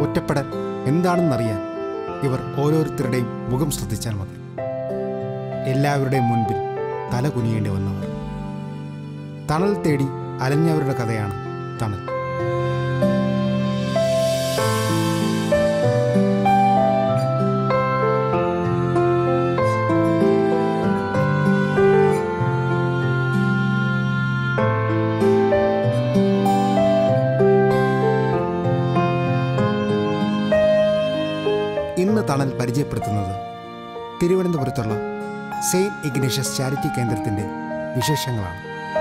ഒറ്റപ്പെടൽ എന്താണെന്നറിയാൻ ഇവർ ഓരോരുത്തരുടെയും മുഖം ശ്രദ്ധിച്ചാൽ മതി എല്ലാവരുടെയും മുൻപിൽ തല കുനിയേണ്ടി വന്നവർ തണൽ തേടി അലഞ്ഞവരുടെ കഥയാണ് തണൽ ഇന്ന് തണൽ പരിചയപ്പെടുത്തുന്നത് തിരുവനന്തപുരത്തുള്ള സെയിൻറ്റ് ഇഗ്നേഷ്യസ് ചാരിറ്റി കേന്ദ്രത്തിൻ്റെ വിശേഷങ്ങളാണ്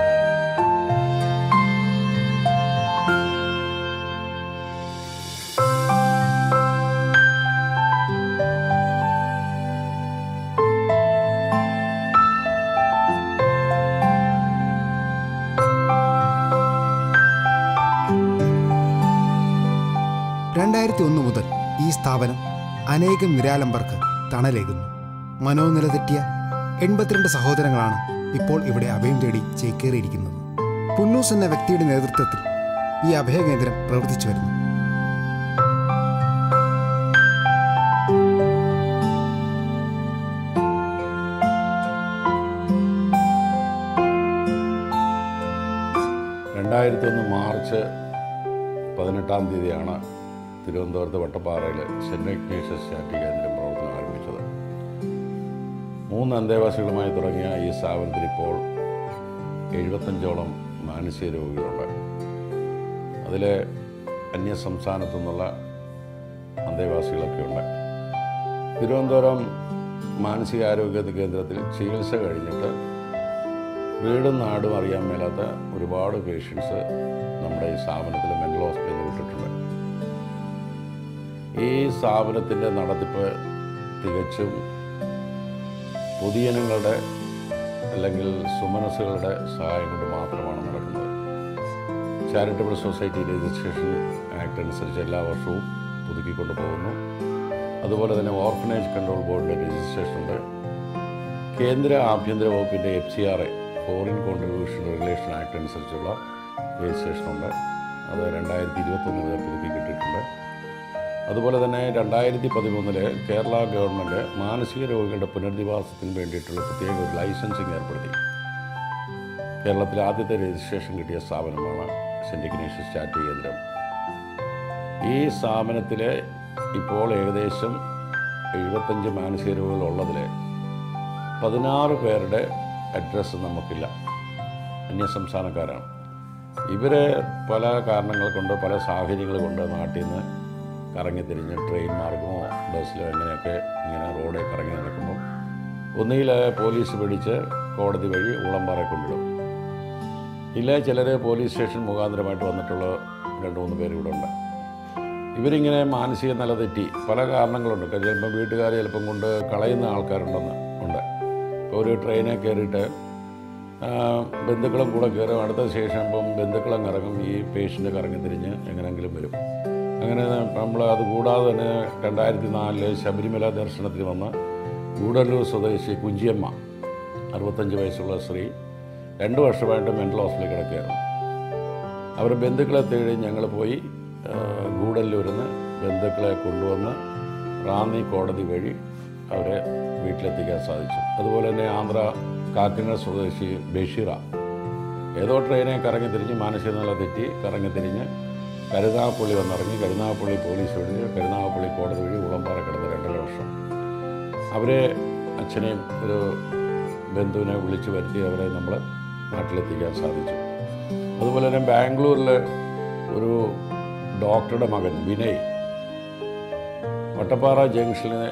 രണ്ടായിരത്തി ഒന്ന് മുതൽ ഈ സ്ഥാപനം അനേകം നിരാലംബർക്ക് തണലേകുന്നു മനോനില തെറ്റിയ എൺപത്തിരണ്ട് സഹോദരങ്ങളാണ് ഇപ്പോൾ ഇവിടെ അഭയം തേടി ചേക്കേറിയിരിക്കുന്നത് പുന്നൂസ് എന്ന വ്യക്തിയുടെ നേതൃത്വത്തിൽ ഈ അഭയകേന്ദ്രം പ്രവർത്തിച്ചു വരുന്നു രണ്ടായിരത്തി ഒന്ന് മാർച്ച് പതിനെട്ടാം തീയതിയാണ് തിരുവനന്തപുരത്ത് വട്ടപ്പാറയിൽ സെൻറ് ഇഗ്നേഷ്യസ് ചാറ്റി കേന്ദ്രം പ്രവർത്തനം ആരംഭിച്ചത് മൂന്ന് അന്തേവാസികളുമായി തുടങ്ങിയ ഈ സ്ഥാപനത്തിൽ ഇപ്പോൾ എഴുപത്തഞ്ചോളം മാനസിക രോഗികളുണ്ട് അതിൽ അന്യ സംസ്ഥാനത്തു നിന്നുള്ള അന്തേവാസികളൊക്കെ ഉണ്ട് തിരുവനന്തപുരം മാനസികാരോഗ്യ കേന്ദ്രത്തിൽ ചികിത്സ കഴിഞ്ഞിട്ട് വീടും നാടും അറിയാൻ മേലാത്ത ഒരുപാട് പേഷ്യൻസ് നമ്മുടെ ഈ സ്ഥാപനത്തിൽ മെൻ്റൽ ഹോസ്പിറ്റലിൽ വിട്ടിട്ടുണ്ട് ഈ സ്ഥാപനത്തിൻ്റെ നടത്തിപ്പ് തികച്ചും പൊതുജനങ്ങളുടെ അല്ലെങ്കിൽ സുമനസ്സുകളുടെ സഹായം കൊണ്ട് മാത്രമാണ് നടക്കുന്നത് ചാരിറ്റബിൾ സൊസൈറ്റി രജിസ്ട്രേഷൻ ആക്ട് അനുസരിച്ച് എല്ലാ വർഷവും പുതുക്കിക്കൊണ്ട് പോകുന്നു അതുപോലെ തന്നെ ഓർഫനേജ് കൺട്രോൾ ബോർഡിൻ്റെ രജിസ്ട്രേഷൻ ഉണ്ട് കേന്ദ്ര ആഭ്യന്തര വകുപ്പിൻ്റെ F C R A foreign contribution regulation act അനുസരിച്ചുള്ള രജിസ്ട്രേഷൻ ഉണ്ട് അത് രണ്ടായിരത്തി ഇരുപത്തൊന്ന് മുതൽ പുതുക്കി കിട്ടിയിട്ടുണ്ട് അതുപോലെ തന്നെ രണ്ടായിരത്തി പതിമൂന്നില് കേരള ഗവൺമെൻറ് മാനസിക രോഗികളുടെ പുനരധിവാസത്തിന് വേണ്ടിയിട്ടുള്ള പ്രത്യേക ഒരു ലൈസൻസിങ് ഏർപ്പെടുത്തി കേരളത്തിലെ ആദ്യത്തെ രജിസ്ട്രേഷൻ കിട്ടിയ സ്ഥാപനമാണ് സെൻറ്റ് ഇഗ്നേഷ്യസ് ചാറ്റി കേന്ദ്രം ഈ സ്ഥാപനത്തിൽ ഇപ്പോൾ ഏകദേശം എഴുപത്തഞ്ച് മാനസിക രോഗികളുള്ളതിൽ പതിനാറ് പേരുടെ അഡ്രസ്സ് നമുക്കില്ല അന്യസംസ്ഥാനക്കാരാണ് ഇവർ പല കാരണങ്ങൾ കൊണ്ട് പല സാഹചര്യങ്ങൾ കൊണ്ട് നാട്ടിൽ നിന്ന് കറങ്ങിത്തിരിഞ്ഞ് ട്രെയിൻ മാർഗമോ ബസ്സിലോ എങ്ങനെയൊക്കെ ഇങ്ങനെ റോഡിൽ കറങ്ങി നടക്കുമ്പോൾ ഒന്നുകിൽ പോലീസ് പിടിച്ച് കോടതി വഴി ഉളമ്പാറെ കൊണ്ടിടും ഇല്ല ചിലർ പോലീസ് സ്റ്റേഷൻ മുഖാന്തരമായിട്ട് വന്നിട്ടുള്ള രണ്ട് മൂന്ന് പേര് ഇവിടെ ഉണ്ട് ഇവരിങ്ങനെ മാനസിക നില തെറ്റി പല കാരണങ്ങളുണ്ട് ചിലപ്പോൾ വീട്ടുകാർ ചിലപ്പം കൊണ്ട് കളയുന്ന ആൾക്കാരുണ്ടെന്ന് ഉണ്ട് ഇപ്പോൾ ഒരു ട്രെയിനിൽ കയറിയിട്ട് ആ, ബന്ധുക്കളും കൂടെ കയറും അടുത്ത സ്റ്റേഷൻ ഇപ്പം ബന്ധുക്കളും ഇറങ്ങും ഈ പേഷ്യൻ്റ് കറങ്ങി തിരിഞ്ഞ് എങ്ങനെയെങ്കിലും വരും അങ്ങനെ നമ്മൾ അത് കൂടാതെ തന്നെ രണ്ടായിരത്തി നാലില് ശബരിമല ദർശനത്തിന് വന്ന ഗൂഡല്ലൂർ സ്വദേശി കുഞ്ചിയമ്മ അറുപത്തഞ്ച് വയസ്സുള്ള സ്ത്രീ രണ്ട് വർഷമായിട്ട് മെൻ്റൽ ഹോസ്പിറ്റലിൽ കിടക്കുകയായിരുന്നു അവർ ബന്ധുക്കളെ തേടി ഞങ്ങൾ പോയി ആ, ഗൂഡല്ലൂരിൽ നിന്ന് ബന്ധുക്കളെ കൊണ്ടുവന്ന് റാന്നി കോടതി വഴി അവരെ വീട്ടിലെത്തിക്കാൻ സാധിച്ചു അതുപോലെ തന്നെ ആന്ധ്ര കാക്കിനഗർ സ്വദേശി ബഷീറ ഏതോ ട്രെയിനെ കറങ്ങി തിരിഞ്ഞ് മാനസിക നില തെറ്റി കറങ്ങി തിരിഞ്ഞ് കരുനാഗപ്പള്ളി വന്നിറങ്ങി കരുനാഗപ്പള്ളി പോലീസ് വഴി കരുനാഗപ്പള്ളി കോടതി വഴി ഉളമ്പാറ കിടന്ന് രണ്ടര വർഷം അവരെ അച്ഛനെയും ഒരു ബന്ധുവിനെ വിളിച്ചു വരുത്തി അവരെ നമ്മൾ നാട്ടിലെത്തിക്കാൻ സാധിച്ചു അതുപോലെ തന്നെ ബാംഗ്ലൂരിൽ ഒരു ഡോക്ടറുടെ മകൻ വിനയ് വട്ടപ്പാറ ജംഗ്ഷനിൽ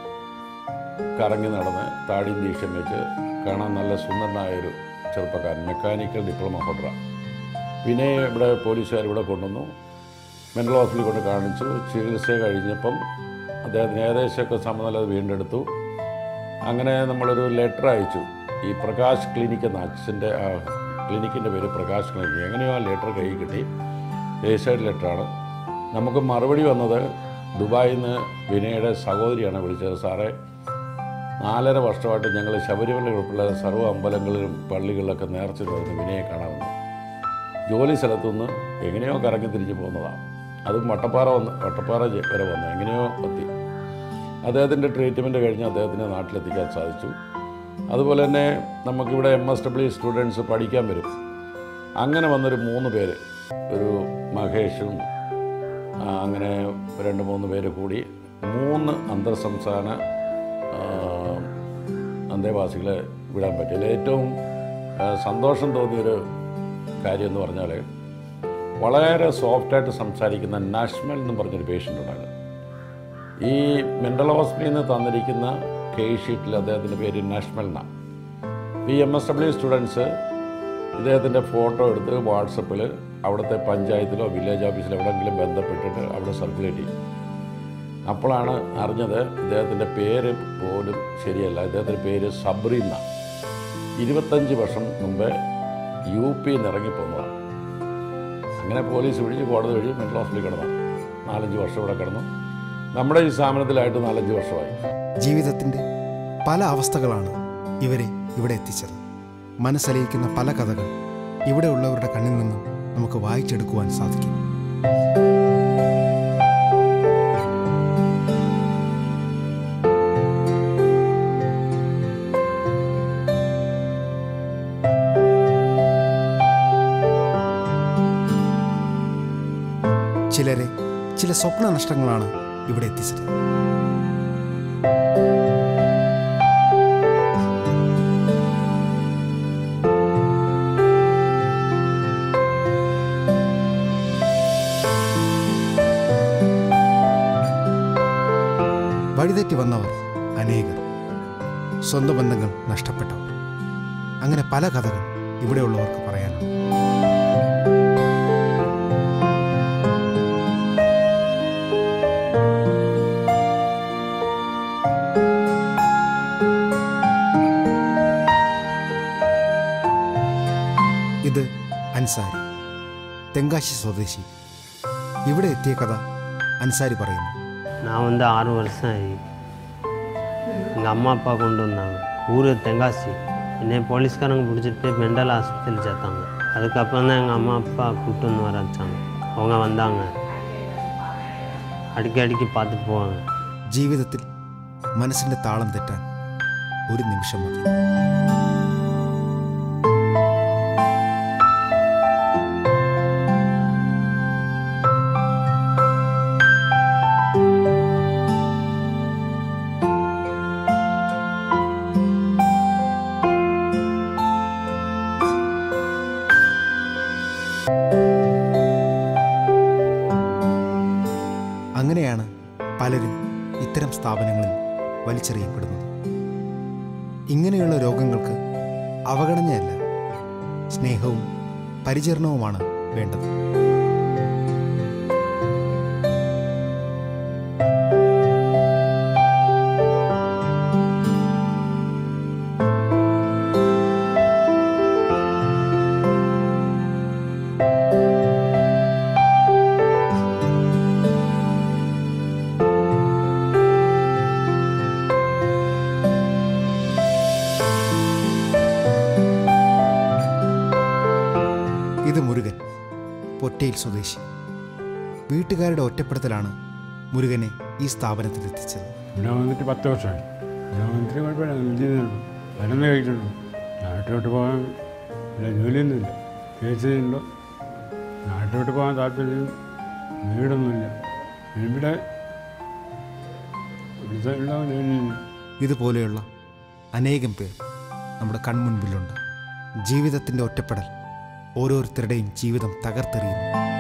കറങ്ങി നടന്ന് താടിയും ദീക്ഷം വെച്ച് കാണാൻ നല്ല സുന്ദരനായ ഒരു ചെറുപ്പക്കാരൻ മെക്കാനിക്കൽ ഡിപ്ലോമ ഹോൾഡറ വിനയ് ഇവിടെ പോലീസുകാർ ഇവിടെ കൊണ്ടുവന്നു മെൻ്റൽ ഹോസ്പിറ്റലിൽ കൊണ്ട് കാണിച്ചു ചികിത്സ കഴിഞ്ഞപ്പം അദ്ദേഹത്തിന് ഏകദേശമൊക്കെ സമനില വീണ്ടെടുത്തു അങ്ങനെ നമ്മളൊരു ലെറ്റർ അയച്ചു ഈ പ്രകാശ് ക്ലിനിക് എന്ന അച്ഛൻ്റെ ക്ലിനിക്കിൻ്റെ പേര് പ്രകാശ് ക്ലിനിക് എങ്ങനെയോ ആ ലെറ്റർ കൈ കിട്ടി രജിസ്റ്റേർഡ് ലെറ്ററാണ് നമുക്ക് മറുപടി വന്നത് ദുബായിൽ നിന്ന് വിനയുടെ സഹോദരിയാണ് വിളിച്ചത് സാറേ നാലര വർഷമായിട്ട് ഞങ്ങൾ ശബരിമല ഉൾപ്പെടെ സർവ്വ അമ്പലങ്ങളിലും പള്ളികളിലൊക്കെ നേർച്ച തുടർന്ന് വിനയെ കാണാമെന്ന് ജോലി സ്ഥലത്തുനിന്ന് എങ്ങനെയോ കറങ്ങി തിരിഞ്ഞ് പോകുന്നതാണ് അതും വട്ടപ്പാറ വന്ന് വട്ടപ്പാറ ജെ- വരെ വന്നു എങ്ങനെയോ എത്തി അദ്ദേഹത്തിൻ്റെ ട്രീറ്റ്മെൻറ്റ് കഴിഞ്ഞ് അദ്ദേഹത്തിനെ നാട്ടിലെത്തിക്കാൻ സാധിച്ചു അതുപോലെ തന്നെ നമുക്കിവിടെ എം എസ് ഡബ്ല്യു സ്റ്റുഡൻസ് പഠിക്കാൻ വരും അങ്ങനെ വന്നൊരു മൂന്ന് പേര് ഒരു മഹേഷും ആ, അങ്ങനെ രണ്ട് മൂന്ന് പേര് കൂടി മൂന്ന് അന്തർ സംസ്ഥാന ആ, അന്തേവാസികളെ വിടാൻ പറ്റില്ല ഏറ്റവും ആ, സന്തോഷം തോന്നിയൊരു കാര്യം എന്ന് പറഞ്ഞാൽ വളരെ സോഫ്റ്റായിട്ട് സംസാരിക്കുന്ന നാഷ്മൽ എന്ന് പറഞ്ഞൊരു പേഷ്യൻ്റ് ഉണ്ടായിരുന്നു ഈ മെൻ്റൽ ഹോസ്പിറ്റലിൽ നിന്ന് തന്നിരിക്കുന്ന കേസ് ഷീറ്റിൽ അദ്ദേഹത്തിൻ്റെ പേര് നാഷ്മൽ എന്നാണ് ഈ എം എസ് ഡബ്ല്യു സ്റ്റുഡൻസ് ഇദ്ദേഹത്തിൻ്റെ ഫോട്ടോ എടുത്ത് വാട്സപ്പിൽ അവിടുത്തെ പഞ്ചായത്തിലോ വില്ലേജ് ഓഫീസിലോ എവിടെയെങ്കിലും ബന്ധപ്പെട്ടിട്ട് അവിടെ സർക്കുലേറ്റ് ചെയ്യും അപ്പോഴാണ് അറിഞ്ഞത് ഇദ്ദേഹത്തിൻ്റെ പേര് പോലും ശരിയല്ല ഇദ്ദേഹത്തിൻ്റെ പേര് സബ്രീന ഇരുപത്തഞ്ച് വർഷം മുമ്പേ യു പിയിൽ നിന്ന് ഇറങ്ങിപ്പോന്നതാണ് അങ്ങനെ പോലീസ് വിളിച്ച് കോടതി വഴി മെൻ്റൽ ഹോസ്പിറ്റലിൽ കിടന്നു നാലഞ്ച് വർഷം ഇവിടെ കിടന്നു നമ്മുടെ ഈ സ്ഥാപനത്തിലായിട്ട് നാലഞ്ച് വർഷമായി ജീവിതത്തിൻ്റെ പല അവസ്ഥകളാണ് ഇവരെ ഇവിടെ എത്തിച്ചത് മനസ്സലിയിക്കുന്ന പല കഥകൾ ഇവിടെയുള്ളവരുടെ കണ്ണിൽ നിന്നും നമുക്ക് വായിച്ചെടുക്കുവാൻ സാധിക്കും ചിലരെ ചില സ്വപ്ന നഷ്ടങ്ങളാണ് ഇവിടെ എത്തിച്ചത് വഴിതെറ്റി വന്നവർ അനേകർ സ്വന്തം ബന്ധങ്ങൾ നഷ്ടപ്പെട്ടവർ അങ്ങനെ പല കഥകൾ ഇവിടെയുള്ളവർക്ക് പറയാനുണ്ട് ഇത് അൻസാരി തെങ്കാശി സ്വദേശി ഇവിടെ എത്തിയ കഥ അൻസാരി പറയുന്നു நான் வந்து ஆறு வருஷம் ஆகி எங்கள் அம்மா அப்பா கொண்டு வந்தாங்க ஊர் தெங்காசி என்னை போலீஸ்காரங்க பிடிச்சிட்டு போய் மெண்டல் ஆஸ்பத்திரியில் சேர்த்தாங்க அதுக்கப்புறம் தான் எங்கள் அம்மா அப்பா கூப்பிட்டு வந்து வர வச்சாங்க அவங்க வந்தாங்க அடிக்கடி அடிக்கடி பார்த்துட்டு போவாங்க ജീവിതത്തിൽ മനസ്സിൻ്റെ താളം തെറ്റാൻ ഒരു നിമിഷം മതി അങ്ങനെയാണ് പലരും ഇത്തരം സ്ഥാപനങ്ങളിൽ വലിച്ചെറിയപ്പെടുന്നത് ഇങ്ങനെയുള്ള രോഗങ്ങൾക്ക് അവഗണനയല്ല സ്നേഹവും പരിചരണവുമാണ് വേണ്ടത് ഇത് മുരുകൻ പൊറ്റയിൽ സ്വദേശി വീട്ടുകാരുടെ ഒറ്റപ്പെടുത്തലാണ് മുരുകനെ ഈ സ്ഥാപനത്തിൽ എത്തിച്ചത് ഇവിടെ വന്നിട്ട് പത്ത് വർഷമായി ഇവിടെ വന്നിട്ട് കുഴപ്പമില്ല നല്ല ജീവിതമുണ്ട് മരുന്ന് കഴിക്കുന്നുണ്ട് നാട്ടിലോട്ട് പോകാൻ ഇവിടെ ജോലിയൊന്നുമില്ല കേസ് ഉണ്ടോ നാട്ടിലോട്ട് പോകാൻ താല്പര്യം വീടൊന്നുമില്ല ഇവിടെ ഇവിടുത്തെ ഉള്ള ജോലി ഇതുപോലെയുള്ള അനേകം പേർ നമ്മുടെ കൺമുൻപിലുണ്ട് ജീവിതത്തിൻ്റെ ഒറ്റപ്പെടൽ ഓരോരുത്തരുടെയും ജീവിതം തകർത്തെറിയുന്നു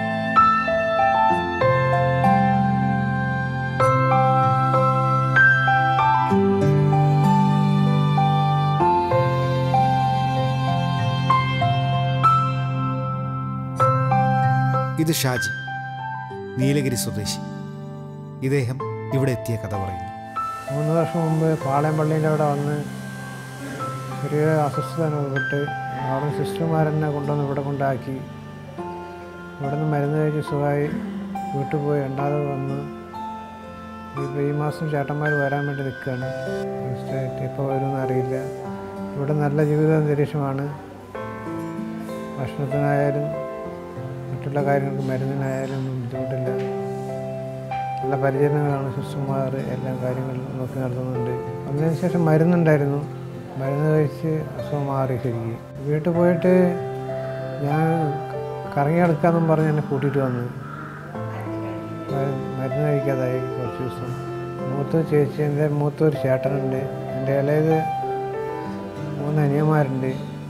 ഇത് ഷാജി നീലഗിരി സ്വദേശി ഇദ്ദേഹം ഇവിടെ എത്തിയ കഥ പറയുന്നു മൂന്ന് വർഷം മുമ്പ് പാളയം പള്ളീൻ്റെ അവിടെ വന്ന് ചെറിയ അസ്വസ്ഥത അനുഭവപ്പെട്ട് അവിടെ സിസ്റ്റർമാരെന്നെ കൊണ്ടുവന്ന് ഇവിടെ കൊണ്ടാക്കി ഇവിടെ നിന്ന് മരുന്ന് കഴിച്ച് സുഖമായി വീട്ടിൽ പോയി രണ്ടാമത് വന്ന് ഇപ്പോൾ ഈ മാസം ചേട്ടന്മാർ വരാൻ വേണ്ടി നിൽക്കുകയാണ് ഫസ്റ്റായിട്ട് ഇപ്പോൾ വരുമെന്ന് അറിയില്ല ഇവിടെ നല്ല ജീവിത അന്തരീക്ഷമാണ് ഭക്ഷണത്തിനായാലും മറ്റുള്ള കാര്യങ്ങൾക്ക് മരുന്നിനായാലും ഒന്നും ബുദ്ധിമുട്ടില്ല നല്ല പരിചരണങ്ങളാണ് സിസ്റ്റർമാർ എല്ലാ കാര്യങ്ങളും നോക്കി നടത്തുന്നുണ്ട് വന്നതിന് ശേഷം മരുന്നുണ്ടായിരുന്നു മരുന്ന് കഴിച്ച് അസുഖം മാറി ശരിക്കും വീട്ടിൽ പോയിട്ട് ഞാൻ കറങ്ങി നടക്കാമെന്നും പറഞ്ഞ് എന്നെ കൂട്ടിയിട്ട് വന്നു മ- മരുന്ന് കഴിക്കാതായി കുറച്ച് ദിവസം മൂത്ത ചേച്ചി എൻ്റെ മൂത്ത ഒരു ചേട്ടനുണ്ട് എൻ്റെ ഇളയത് മൂന്ന് അനിയന്മാരുണ്ട്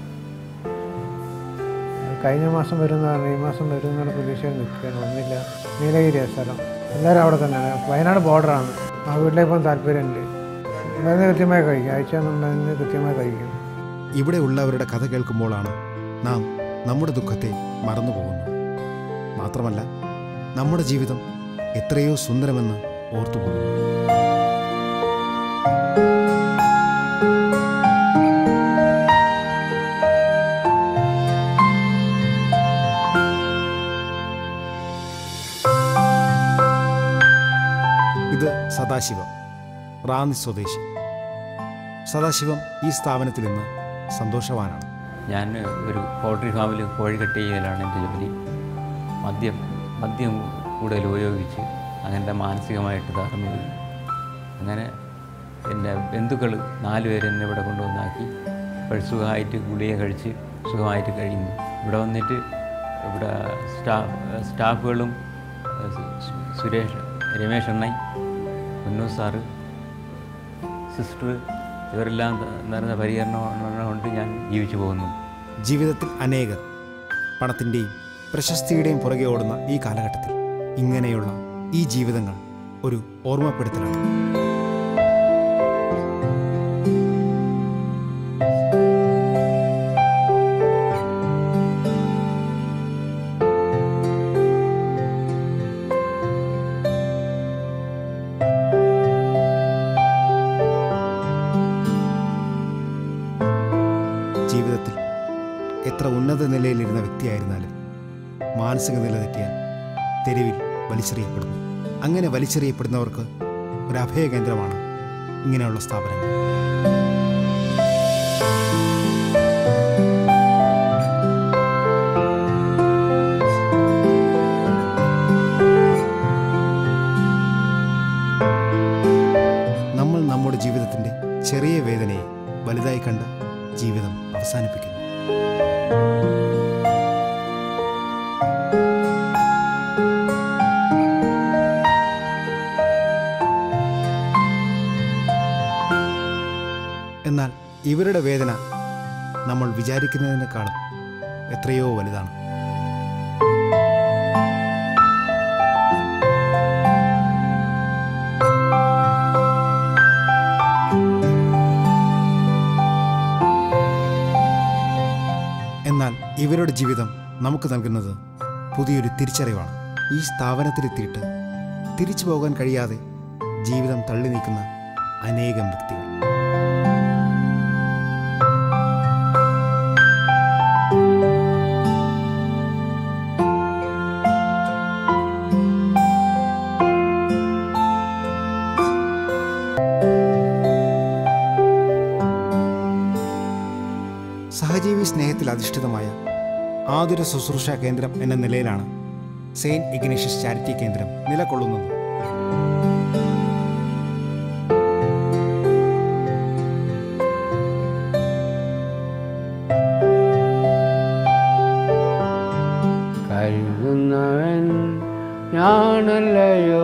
കഴിഞ്ഞ മാസം വരുന്ന പറഞ്ഞു ഈ മാസം വരും എന്നുള്ള പ്രതീക്ഷയിൽ നിൽക്കുകയാണ് വന്നില്ല നീലഗിരിയാണ് സ്ഥലം എല്ലാവരും അവിടെ തന്നെയാണ് വയനാട് ബോർഡറാണ് ആ വീട്ടിലേക്ക് പോകാൻ താല്പര്യമുണ്ട് മരുന്ന് കൃത്യമായി കഴിക്കും ആഴ്ച മരുന്ന് കൃത്യമായി കഴിക്കും ഇവിടെ ഉള്ളവരുടെ കഥ കേൾക്കുമ്പോഴാണ് നാം നമ്മുടെ ദുഃഖത്തെ മറന്നു പോകുന്നത് മാത്രമല്ല നമ്മുടെ ജീവിതം എത്രയോ സുന്ദരമെന്ന് ഓർത്തു പോകുന്നു ഇത് സദാശിവം റാന്നി സ്വദേശി സദാശിവം ഈ സ്ഥാപനത്തിൽ ഇന്ന് സന്തോഷവാനാണ് ഞാൻ ഒരു പോൾട്രി ഫാമിൽ കോഴി കട്ട് ചെയ്യലാണ് എൻ്റെ ജോലി മദ്യം മദ്യം കൂടുതൽ ഉപയോഗിച്ച് അങ്ങനെ മാനസികമായിട്ട് തകർന്നു പോയി അങ്ങനെ എൻ്റെ ബന്ധുക്കൾ നാല് പേര് എന്നെ ഇവിടെ കൊണ്ടുവന്നാക്കി ഇപ്പോൾ സുഖമായിട്ട് ഗുളിക കഴിച്ച് സുഖമായിട്ട് കഴിയുന്നു ഇവിടെ വന്നിട്ട് ഇവിടെ സ്റ്റാഫ് സ്റ്റാഫുകളും സു- സു- സുരേഷ് രമേശ് അണ്ണൻ കുന്നു സാറ് സിസ്റ്റർ ഇവരെല്ലാം ത- നിറഞ്ഞ പരിചരണം കൊണ്ട് ഞാൻ ജീവിച്ചു പോകുന്നു ജീവിതത്തിൽ അനേകർ പണത്തിൻ്റെയും പ്രശസ്തിയുടെയും പുറകെ ഓടുന്ന ഈ കാലഘട്ടത്തിൽ ഇങ്ങനെയുള്ള ഈ ജീവിതങ്ങൾ ഒരു ഓർമ്മപ്പെടുത്തലാണ് ജീവിതത്തിൽ എത്ര ഉന്നത നിലയിലിരുന്ന വ്യക്തിയായിരുന്നാലും മാനസിക നില തെറ്റിയാൽ തെരുവിൽ വലിച്ചെറിയപ്പെടുന്നു അങ്ങനെ വലിച്ചെറിയപ്പെടുന്നവർക്ക് ഒരു അഭയകേന്ദ്രമാണ് ഇങ്ങനെയുള്ള സ്ഥാപനങ്ങൾ നമ്മൾ നമ്മുടെ ജീവിതത്തിൻ്റെ ചെറിയ വേദനയെ വലുതായി കണ്ട് ജീവിതം അവസാനിപ്പിക്കുന്നു എന്നാൽ ഇവരുടെ വേദന നമ്മൾ വിചാരിക്കുന്നതിനേക്കാളും എത്രയോ വലുതാണ് എന്നാൽ ഇവരുടെ ജീവിതം നമുക്ക് നൽകുന്നത് പുതിയൊരു തിരിച്ചറിവാണ് ഈ സ്ഥാപനത്തിലെത്തിയിട്ട് തിരിച്ചു പോകാൻ കഴിയാതെ ജീവിതം തള്ളി നീക്കുന്ന അനേകം വ്യക്തികൾ സഹജീവി സ്നേഹത്തിൽ അധിഷ്ഠിതമായ ആതുര ശുശ്രൂഷ കേന്ദ്രം എന്ന നിലയിലാണ് സെയിൻറ്റ് ഇഗ്നേഷ്യസ് ചാരിറ്റി കേന്ദ്രം നിലകൊള്ളുന്നത് കരുതുന്നവൻ ഞാനല്ലയോ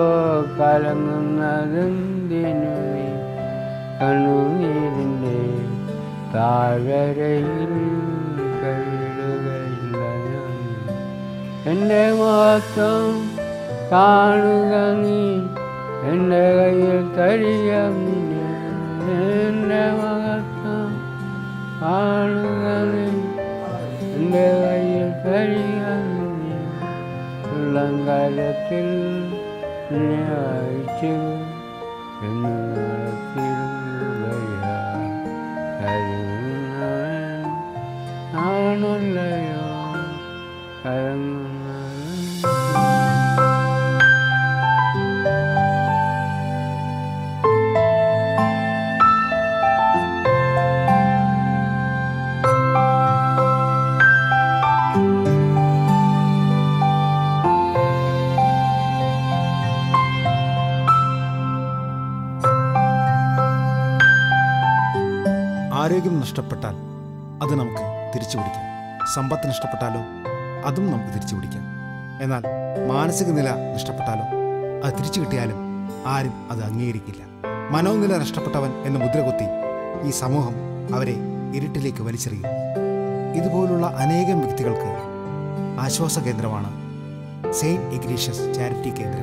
കലങ്ങുന്നതെന്തിനു നീ കണ്ണുനീരിൻ്റെ താഴ്വരയിൽ കവിടുകയില്ല ഞാൻ എൻ്റെ മഹത്വം കാണുക നീ എൻ്റെ കയ്യിൽ തരിക നീ എൻ്റെ മഹത്വം കാണുക നീ എൻ്റെ കയ്യിൽ തരിക നീ ഉള്ളംകാലത്തിൽ നിന്നെ അയച്ചു എന്ന് നടത്തിരുകയാ കരുതുന്നവൻ ആണല്ലയോ കരങ്ങുന്നവൻ ആരോഗ്യം നഷ്ടപ്പെട്ടാൽ അത് നമുക്ക് തിരിച്ചു പിടിക്കാം സമ്പത്ത് നഷ്ടപ്പെട്ടാലോ അതും നമുക്ക് തിരിച്ചു പിടിക്കാം എന്നാൽ മാനസിക നില നഷ്ടപ്പെട്ടാലോ അത് തിരിച്ചു കിട്ടിയാലും ആരും അത് അംഗീകരിക്കില്ല മനോനില നഷ്ടപ്പെട്ടവൻ എന്ന മുദ്രകുത്തി ഈ സമൂഹം അവരെ ഇരുട്ടിലേക്ക് വലിച്ചെറിയും ഇതുപോലുള്ള അനേകം വ്യക്തികൾക്ക് ആശ്വാസ കേന്ദ്രമാണ് സെയിൻറ്റ് ഇഗ്നീഷ്യസ് ചാരിറ്റി കേന്ദ്രം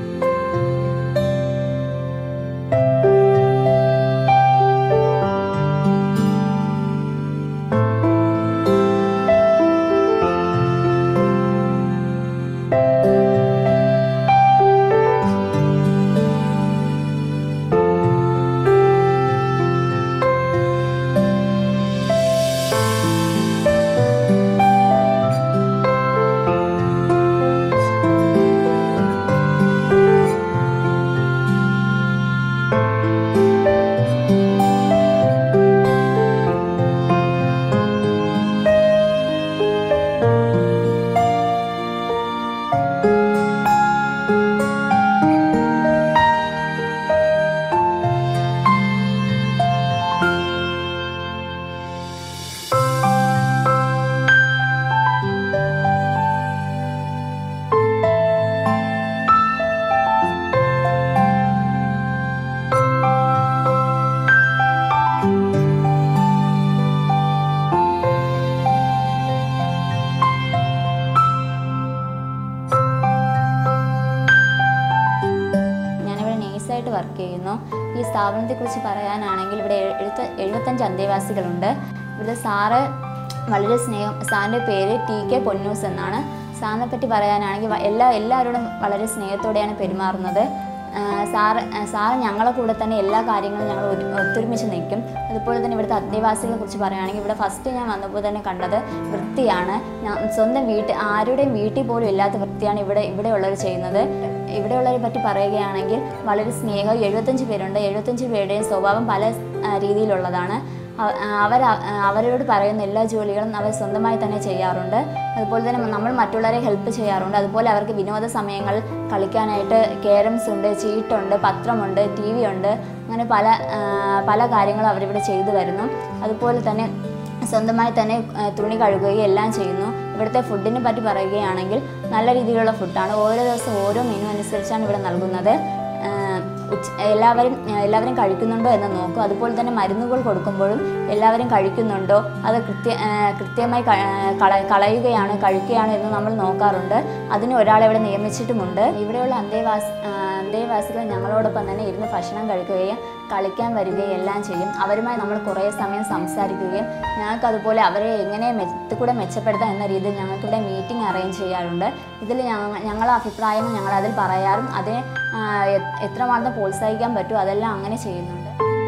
ഞാനിവിടെ നേഴ്സായിട്ട് വർക്ക് ചെയ്യുന്നു ഈ സ്ഥാപനത്തെക്കുറിച്ച് പറയാനാണെങ്കിൽ ഇവിടെ എഴുപത്ത എഴുപത്തഞ്ച് അന്തേവാസികളുണ്ട് ഇവിടുത്തെ സാറ് വളരെ സ്നേഹം സാറിൻ്റെ പേര് ടി കെ പൊന്നൂസ് എന്നാണ് സാറിനെ പറ്റി പറയാനാണെങ്കിൽ വ- എല്ലാ എല്ലാവരോടും വളരെ സ്നേഹത്തോടെയാണ് പെരുമാറുന്നത് ആ, സാറ് ആ, സാറ് ഞങ്ങളെ കൂടെ തന്നെ എല്ലാ കാര്യങ്ങളും ഞങ്ങൾ ഒരു- ഒത്തൊരുമിച്ച് നിൽക്കും അതുപോലെ തന്നെ ഇവിടുത്തെ അന്തേവാസികളെ കുറിച്ച് പറയുകയാണെങ്കിൽ ഇവിടെ ഫസ്റ്റ് ഞാൻ വന്നപ്പോൾ തന്നെ കണ്ടത് വൃത്തിയാണ് ഞാൻ സ്വന്തം വീട്ടിൽ ആരുടെയും വീട്ടിൽ പോലും ഇല്ലാത്ത വൃത്തിയാണ് ഇവിടെ ഇവിടെയുള്ളവർ ചെയ്യുന്നത് ഇവിടെയുള്ളവരെ പറ്റി പറയുകയാണെങ്കിൽ വളരെ സ്നേഹം എഴുപത്തഞ്ച് പേരുണ്ട് എഴുപത്തഞ്ച് പേരുടെയും സ്വഭാവം പല ആ, രീതിയിലുള്ളതാണ് അവ- അവർ അവരോട് പറയുന്ന എല്ലാ ജോലികളും അവർ സ്വന്തമായി തന്നെ ചെയ്യാറുണ്ട് അതുപോലെ തന്നെ നമ്മൾ മറ്റുള്ളവരെ ഹെൽപ്പ് ചെയ്യാറുണ്ട് അതുപോലെ അവർക്ക് വിനോദ സമയങ്ങളിൽ കളിക്കാനായിട്ട് കേരംസ് ഉണ്ട് ചീട്ടുണ്ട് പത്രമുണ്ട് ടി വി ഉണ്ട് അങ്ങനെ പല ആ, പല കാര്യങ്ങളും അവരിവിടെ ചെയ്തു വരുന്നു അതുപോലെ തന്നെ സ്വന്തമായി തന്നെ ആ, തുണി കഴുകുകയും എല്ലാം ചെയ്യുന്നു ഇവിടുത്തെ ഫുഡിനെ പറ്റി പറയുകയാണെങ്കിൽ നല്ല രീതിയിലുള്ള ഫുഡാണ് ഓരോ ദിവസം ഓരോ മെനു അനുസരിച്ചാണ് ഇവിടെ നൽകുന്നത് ആ, ഉച്ച എല്ലാവരും എല്ലാവരും കഴിക്കുന്നുണ്ടോ എന്ന് നോക്കും അതുപോലെ തന്നെ മരുന്നുകൾ കൊടുക്കുമ്പോഴും എല്ലാവരും കഴിക്കുന്നുണ്ടോ അത് കൃത്യ ആ, കൃത്യമായി ക- ആ, കള- കളയുകയാണ് കഴിക്കുകയാണ് എന്ന് നമ്മൾ നോക്കാറുണ്ട് അതിന് ഒരാളെ ഇവിടെ നിയമിച്ചിട്ടുമുണ്ട് ഇവിടെയുള്ള അന്തേവാസി ആ, അന്തേവാസികൾ ഞങ്ങളോടൊപ്പം തന്നെ ഇരുന്ന് ഭക്ഷണം കഴിക്കുകയും കളിക്കാൻ വരികയും എല്ലാം ചെയ്യും അവരുമായി നമ്മൾ കുറേ സമയം സംസാരിക്കുകയും ഞങ്ങൾക്ക് അതുപോലെ അവരെ എങ്ങനെ മെച്ച കൂടെ മെച്ചപ്പെടുത്താം എന്ന രീതിയിൽ ഞങ്ങൾക്കിവിടെ മീറ്റിംഗ് അറേഞ്ച് ചെയ്യാറുണ്ട് ഇതിൽ ഞങ്ങൾ ഞങ്ങളുടെ അഭിപ്രായങ്ങൾ ഞങ്ങൾ അതിൽ പറയാറും അതിനെ ആ, എ- എത്രമാത്രം പ്രോത്സാഹിക്കാൻ പറ്റുമോ അതെല്ലാം അങ്ങനെ ചെയ്യുന്നുണ്ട്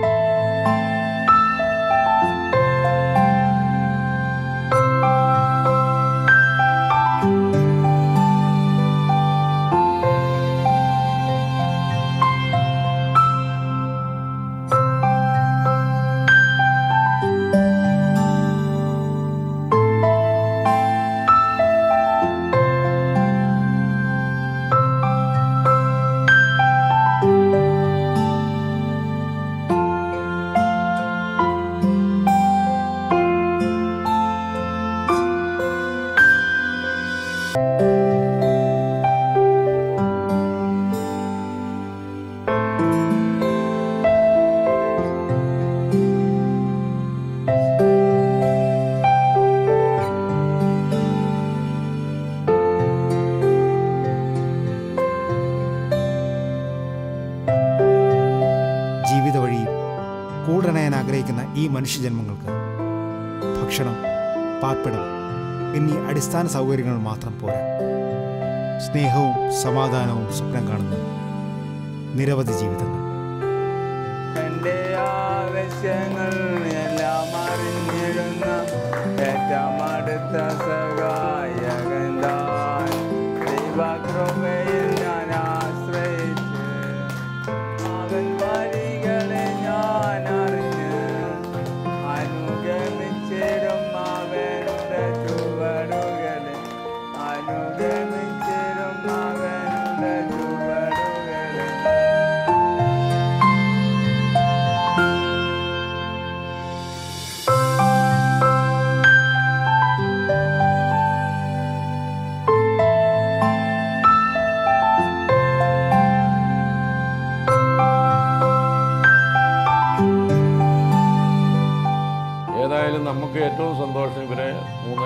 ജീവിത വഴിയിൽ കൂടണയാൻ ആഗ്രഹിക്കുന്ന ഈ മനുഷ്യജന്മങ്ങൾക്ക് ഭക്ഷണം പാർപ്പിടം എന്നീ അടിസ്ഥാന സൗകര്യങ്ങൾ മാത്രം പോരാ സ്നേഹവും സമാധാനവും സ്വപ്നം കാണുന്ന നിരവധി ജീവിതങ്ങൾ എൻ്റെ ആവശ്യങ്ങൾ എല്ലാം അറിഞ്ഞിടുന്ന ഏറ്റവും അടുത്ത സഹായകൻ താൻ ദൈവകൃപയിൽ ഞാൻ ആശ്രയിച്ച് അവൻ വഴികളെ ഞാൻ അറിഞ്ഞ് അനുഗമിച്ചിടും അവനുടെ ചുവടുകളെ അനുഗമിച്ചിടും അവനുടെ ചുവടുകളെ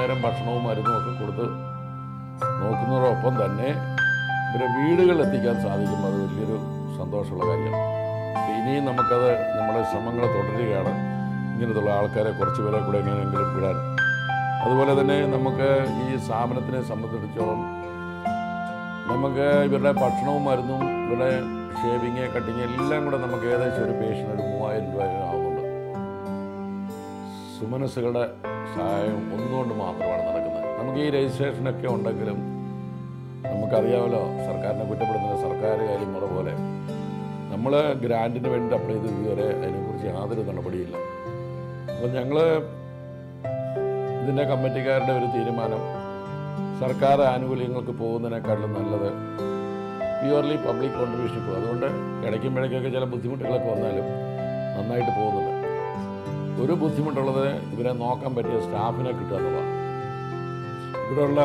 നേരം ഭക്ഷണവും മരുന്നും ഒക്കെ കൊടുത്ത് നോക്കുന്നതോടൊപ്പം തന്നെ ഇവരെ വീടുകളിൽ എത്തിക്കാൻ സാധിക്കും അത് വലിയൊരു സന്തോഷമുള്ള കാര്യമാണ് അപ്പോൾ ഇനിയും നമുക്കത് നമ്മുടെ ശ്രമങ്ങൾ തുടരുകയാണ് ഇങ്ങനത്തുള്ള ആൾക്കാരെ കുറച്ച് പേരെ കൂടെ എങ്ങനെയെങ്കിലും വിടാൻ അതുപോലെ തന്നെ നമുക്ക് ഈ സ്ഥാപനത്തിനെ സംബന്ധിച്ചിടത്തോളം നമുക്ക് ഇവരുടെ ഭക്ഷണവും മരുന്നും ഇവരുടെ ഷേവിങ് കട്ടിങ് എല്ലാം കൂടെ നമുക്ക് ഏകദേശം ഒരു പേഷ്യന് ഒരു മൂവായിരം രൂപ ആവുന്നുണ്ട് സുമനസ്സുകളുടെ സഹായം ഒന്നുകൊണ്ട് മാത്രമാണ് നടക്കുന്നത് നമുക്ക് ഈ രജിസ്ട്രേഷനൊക്കെ ഉണ്ടെങ്കിലും നമുക്കറിയാമല്ലോ സർക്കാരിനെ കുറ്റപ്പെടുത്തുന്ന സർക്കാർ കാര്യങ്ങളെ പോലെ നമ്മൾ ഗ്രാൻറ്റിന് വേണ്ടി അപ്ലൈ ചെയ്ത് ഇതുവരെ അതിനെക്കുറിച്ച് യാതൊരു നടപടിയില്ല അപ്പം ഞങ്ങൾ ഇതിൻ്റെ കമ്മിറ്റിക്കാരുടെ ഒരു തീരുമാനം സർക്കാർ ആനുകൂല്യങ്ങൾക്ക് പോകുന്നതിനേക്കാളും നല്ലത് പ്യുവർലി പബ്ലിക് കോൺട്രിബ്യൂഷൻ പോകും അതുകൊണ്ട് ഇടയ്ക്കുമ്പോഴേക്കൊക്കെ ചില ബുദ്ധിമുട്ടുകളൊക്കെ വന്നാലും നന്നായിട്ട് പോകുന്നുണ്ട് ഒരു ബുദ്ധിമുട്ടുള്ളത് ഇവരെ നോക്കാൻ പറ്റിയ സ്റ്റാഫിനെ കിട്ടുക എന്നുള്ളതാണ് ഇവിടെയുള്ള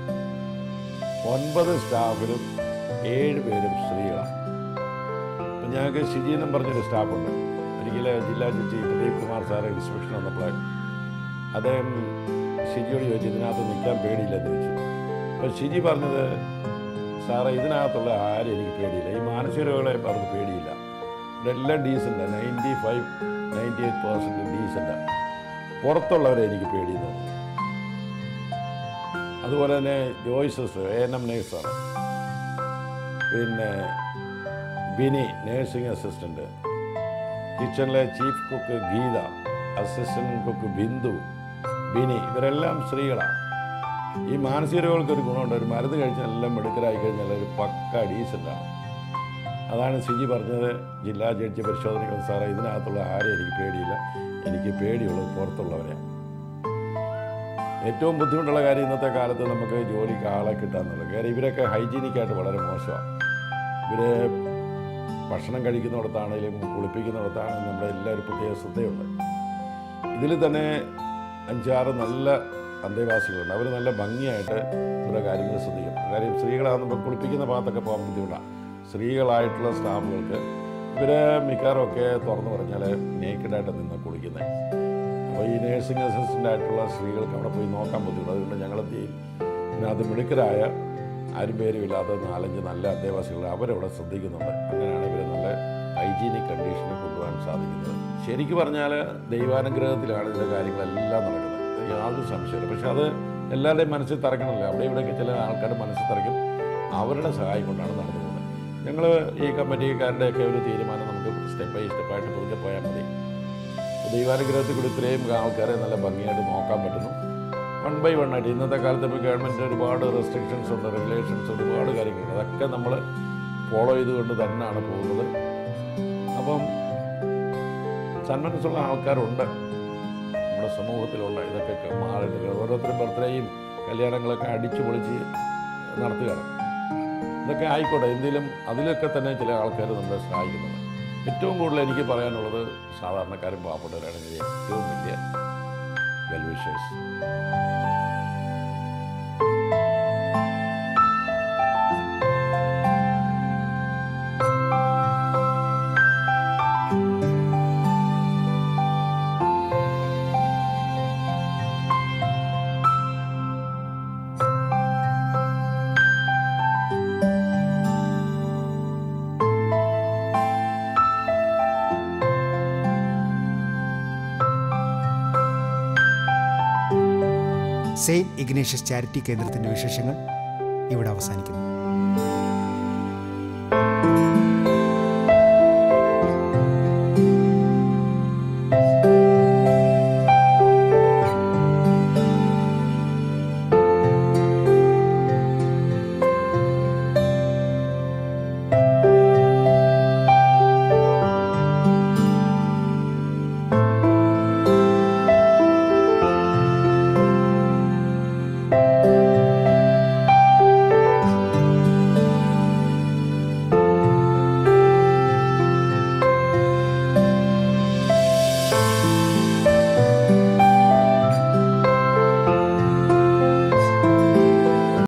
ഒൻപത് സ്റ്റാഫിലും ഏഴ് പേരും സ്ത്രീകളാണ് അപ്പം ഞങ്ങൾക്ക് ഷിജി എന്നും പറഞ്ഞൊരു സ്റ്റാഫുണ്ട് ഒരിക്കൽ ജില്ലാ judge Pradeep Kumar sir inspection വന്നപ്പോൾ അദ്ദേഹം ഷിജിയോട് ചോദിച്ചു ഇതിനകത്ത് നിൽക്കാൻ പേടിയില്ലെന്ന് ചോദിച്ചു അപ്പോൾ ഷിജി പറഞ്ഞത് സാറേ ഇതിനകത്തുള്ള ആരും എനിക്ക് പേടിയില്ല ഈ മാനസിക രോഗികളെ അവർക്ക് പേടിയില്ല ഇവിടെ എല്ലാം decent ninety five ninety eight percent decent പുറത്തുള്ളവരെ എനിക്ക് പേടിയെന്ന് തോന്നുന്നു അതുപോലെ തന്നെ Joy sister A N M നേഴ്സാണ് പിന്നെ ബിനി നേഴ്സിംഗ് അസിസ്റ്റൻ്റ് കിച്ചണിലെ chief cook Geetha assistant cook Bindu Bini ഇവരെല്ലാം സ്ത്രീകളാണ് ഈ മാനസിക രോഗങ്ങൾക്ക് ഒരു ഗുണമുണ്ട് ഒരു മരുന്ന് കഴിച്ചാൽ എല്ലാം മെടുക്കലായി കഴിഞ്ഞാൽ ഒരു പക്ക ഡീസൻ്റാണ് അതാണ് സിജി പറഞ്ഞത് ജില്ലാ ജഡ്ജി പരിശോധനയ്ക്ക് സാറേ ഇതിനകത്തുള്ള ആരും എനിക്ക് പേടിയില്ല എനിക്ക് പേടിയുള്ളത് പുറത്തുള്ളവരെയാണ് ഏറ്റവും ബുദ്ധിമുട്ടുള്ള കാര്യം ഇന്നത്തെ കാലത്ത് നമുക്ക് ജോലിക്ക് ആളെ കിട്ടാന്നുള്ളത് കാര്യം ഇവരൊക്കെ ഹൈജീനിക്കായിട്ട് വളരെ മോശമാണ് ഇവർ ഭക്ഷണം കഴിക്കുന്നിടത്താണെങ്കിലും കുളിപ്പിക്കുന്നിടത്താണെങ്കിലും നമ്മുടെ എല്ലാവരും പ്രത്യേക ശ്രദ്ധയുണ്ട് ഇതിൽ തന്നെ അഞ്ചാറ് നല്ല അന്തേവാസികളുണ്ട് അവർ നല്ല ഭംഗിയായിട്ട് ഇവരുടെ കാര്യങ്ങൾ ശ്രദ്ധിക്കും കാര്യം സ്ത്രീകളാകുമ്പോൾ കുളിപ്പിക്കുന്ന ഭാഗത്തൊക്കെ പോകാൻ ബുദ്ധിമുട്ടാണ് സ്ത്രീകളായിട്ടുള്ള സ്റ്റാഫുകൾക്ക് ഇവർ മിക്കവാറുമൊക്കെ തുറന്നു പറഞ്ഞാൽ നേക്കഡായിട്ട് നിന്ന് കുളിക്കുന്നത് അപ്പോൾ ഈ നേഴ്സിംഗ് അസിസ്റ്റൻ്റ് ആയിട്ടുള്ള സ്ത്രീകൾക്ക് അവിടെ പോയി നോക്കാൻ ബുദ്ധിമുട്ട് അതുകൊണ്ട് ഞങ്ങൾ എന്ത് ചെയ്യും ഇതിനകത്ത് മിടുക്കരായ ആരും പേരുമില്ലാത്ത നാലഞ്ച് നല്ല അന്തേവാസികൾ അവരവിടെ ശ്രദ്ധിക്കുന്നുണ്ട് അങ്ങനെയാണ് ഇവർ നല്ല ഹൈജീനിക് കണ്ടീഷനിൽ കൊണ്ടുപോകാൻ സാധിക്കുന്നത് ശരിക്കും പറഞ്ഞാൽ ദൈവാനുഗ്രഹത്തിലാണ് ഇതിൻ്റെ കാര്യങ്ങളെല്ലാം നടക്കുന്നത് യാതൊരു സംശയമില്ല പക്ഷെ അത് എല്ലാവരുടെയും മനസ്സിൽ തറക്കണമല്ലോ അവിടെ ഇവിടെയൊക്കെ ചില ആൾക്കാർ മനസ്സിൽ തറയ്ക്കും അവരുടെ സഹായം കൊണ്ടാണ് നടന്നു പോകുന്നത് ഞങ്ങൾ ഈ കമ്മിറ്റിക്കാരുടെയൊക്കെ ഒരു തീരുമാനം നമുക്ക് സ്റ്റെപ്പ് ബൈ സ്റ്റെപ്പായിട്ട് പുതുക്കെ പോയാൽ മതി ദൈവാനുഗ്രഹത്തിൽ കൂടി ഇത്രയും ആൾക്കാരെ നല്ല ഭംഗിയായിട്ട് നോക്കാൻ പറ്റുന്നു വൺ ബൈ വൺ ആയിട്ട് ഇന്നത്തെ കാലത്ത് ഇപ്പോൾ ഗവൺമെൻറ് ഒരുപാട് റെസ്ട്രിക്ഷൻസ് ഉണ്ട് റെഗുലേഷൻസ് ഒരുപാട് കാര്യങ്ങളുണ്ട് അതൊക്കെ നമ്മൾ ഫോളോ ചെയ്തുകൊണ്ട് തന്നെയാണ് പോകുന്നത് അപ്പം സന്മനസ്സുള്ള ആൾക്കാരുണ്ട് നമ്മുടെ സമൂഹത്തിലുള്ള ഇതൊക്കെ മാറിയിട്ട് ഓരോരുത്തരും ബർത്ത്ഡേയും കല്യാണങ്ങളൊക്കെ അടിച്ചു പൊളിച്ച് നടത്തുകയാണ് ഇതൊക്കെ ആയിക്കോട്ടെ എന്തെങ്കിലും അതിലൊക്കെ തന്നെ ചില ആൾക്കാർ നമ്മളെ സഹായിക്കുന്നുണ്ട് ഏറ്റവും കൂടുതൽ എനിക്ക് പറയാനുള്ളത് സാധാരണക്കാരും പാവപ്പെട്ടവരാണ് ഇതിലെ ഏറ്റവും വലിയ വെൽവിഷേഴ്സ് സെയിൻറ്റ് ഇഗ്നേഷ്യസ് ചാരിറ്റി കേന്ദ്രത്തിൻ്റെ വിശേഷങ്ങൾ ഇവിടെ അവസാനിക്കുന്നു